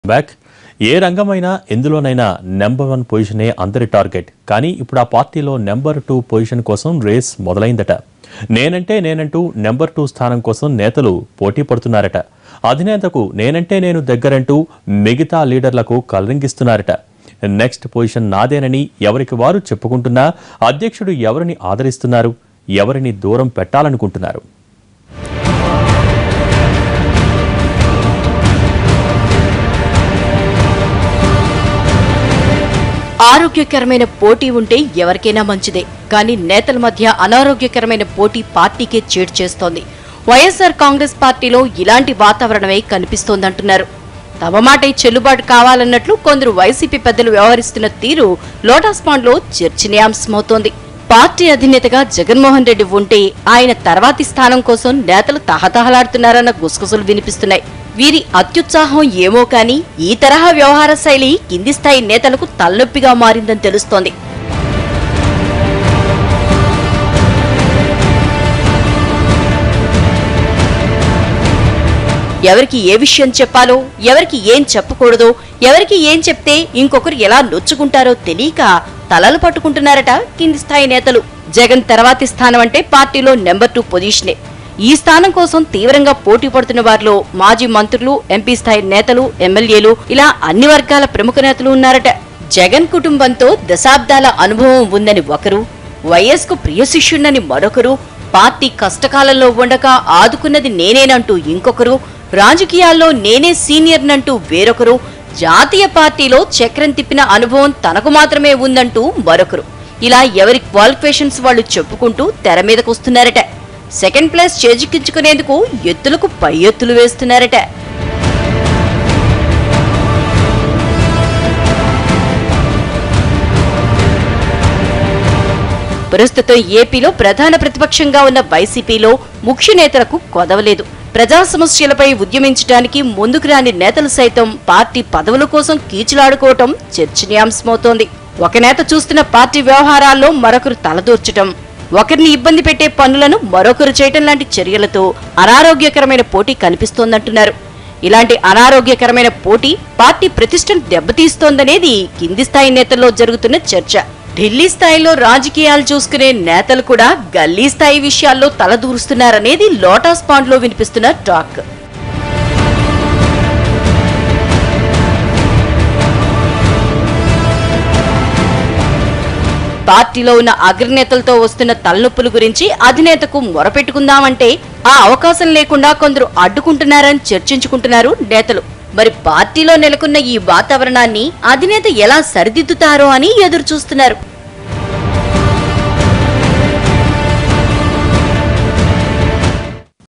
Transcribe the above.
back ఏ రంగమైనా ఎందులోనైనా నెంబర్ వన్ పొజిషనే అందరి టార్గెట్ కానీ ఇప్పుడు ఆ పార్టీలో నెంబర్ టూ పొజిషన్ కోసం రేస్ మొదలైందట నేనంటే నేనంటూ నెంబర్ టూ స్థానం కోసం నేతలు పోటీ పడుతున్నారట అధినేతకు నేనంటే నేను దగ్గరంటూ మిగతా లీడర్లకు కలరింగిస్తున్నారట నెక్స్ట్ పొజిషన్ నాదేనని ఎవరికి వారు చెప్పుకుంటున్నా అధ్యక్షుడు ఎవరిని ఆదరిస్తున్నారు ఎవరిని దూరం పెట్టాలనుకుంటున్నారు ఆరోగ్యకరమైన పోటీ ఉంటే ఎవరికైనా మంచిదే కానీ నేతల మధ్య అనారోగ్యకరమైన పోటీ పార్టీకే చేటు చేస్తోంది వైఎస్ఆర్ కాంగ్రెస్ పార్టీలో ఇలాంటి వాతావరణమే కనిపిస్తోందంటున్నారు తమ మాటే చెల్లుబాటు కావాలన్నట్లు కొందరు వైసీపీ పెద్దలు వ్యవహరిస్తున్న తీరు లోటస్ పాండ్లో చర్చనీయాంశమవుతోంది పార్టీ అధినేతగా జగన్మోహన్ రెడ్డి ఉంటే ఆయన తర్వాతి స్థానం కోసం నేతలు తహతహలాడుతున్నారన్న గుసగుసలు వినిపిస్తున్నాయి వీరి అత్యుత్సాహం ఏమో కానీ ఈ తరహా వ్యవహార శైలి కింది స్థాయి నేతలకు తలనొప్పిగా మారిందని తెలుస్తోంది ఎవరికి ఏ విషయం చెప్పాలో ఎవరికి ఏం చెప్పకూడదో ఎవరికి ఏం చెప్తే ఇంకొకరు ఎలా నొచ్చుకుంటారో తెలియక తలలు పట్టుకుంటున్నారట కింది స్థాయి నేతలు జగన్ తర్వాతి స్థానం అంటే పార్టీలో నెంబర్ టూ పొజిషనే ఈ స్థానం కోసం తీవ్రంగా పోటీ పడుతున్న వారిలో మాజీ మంత్రులు ఎంపీ స్థాయి నేతలు ఎమ్మెల్యేలు ఇలా అన్ని వర్గాల ప్రముఖ నేతలు ఉన్నారట జగన్ కుటుంబంతో దశాబ్దాల అనుభవం ఉందని ఒకరు వైఎస్ కు ప్రియ శిష్యుణ్ణని మరొకరు పార్టీ కష్టకాలంలో ఉండగా ఆదుకున్నది నేనేనంటూ ఇంకొకరు రాజకీయాల్లో నేనే సీనియర్నంటూ వేరొకరు జాతీయ పార్టీలో చక్రం తిప్పిన అనుభవం తనకు మాత్రమే ఉందంటూ మరొకరు ఇలా ఎవరి క్వాలిఫికేషన్స్ వాళ్ళు చెప్పుకుంటూ తెర మీదకు వస్తున్నారట సెకండ్ ప్లేస్ చేజిక్కించుకునేందుకు ఎత్తులకు పై ఎత్తులు వేస్తున్నారట ప్రస్తుతం ఏపీలో ప్రధాన ప్రతిపక్షంగా ఉన్న వైసీపీలో ముఖ్య నేతలకు కొదవలేదు ప్రజా సమస్యలపై ఉద్యమించడానికి ముందుకు రాని నేతలు సైతం పార్టీ పదవుల కోసం కీచులాడుకోవటం చర్చనీయాంశమవుతోంది ఒక నేత చూస్తున్న పార్టీ వ్యవహారాల్లో మరొకరు తలదూర్చటం ఒకరిని ఇబ్బంది పెట్టే పనులను మరొకరు చేయటం లాంటి చర్యలతో అనారోగ్యకరమైన పోటీ కనిపిస్తోందంటున్నారు ఇలాంటి అనారోగ్యకరమైన పోటీ పార్టీ ప్రతిష్టను దెబ్బతీస్తోందనేది కింది స్థాయి నేతల్లో జరుగుతున్న చర్చ ఢిల్లీ స్థాయిలో రాజకీయాలు చూసుకునే నేతలు కూడా గల్లీ స్థాయి విషయాల్లో తలదూరుస్తున్నారనేది లోటస్ పాండ్ లో వినిపిస్తున్న టాక్ పార్టీలో ఉన్న అగ్రనేతలతో వస్తున్న తలనొప్పుల గురించి అధినేతకు మొరపెట్టుకుందామంటే ఆ అవకాశం లేకుండా కొందరు అడ్డుకుంటున్నారని చర్చించుకుంటున్నారు నేతలు మరి పార్టీలో నెలకొన్న ఈ వాతావరణాన్ని అధినేత ఎలా సరిదిద్దుతారో అని ఎదురు చూస్తున్నారు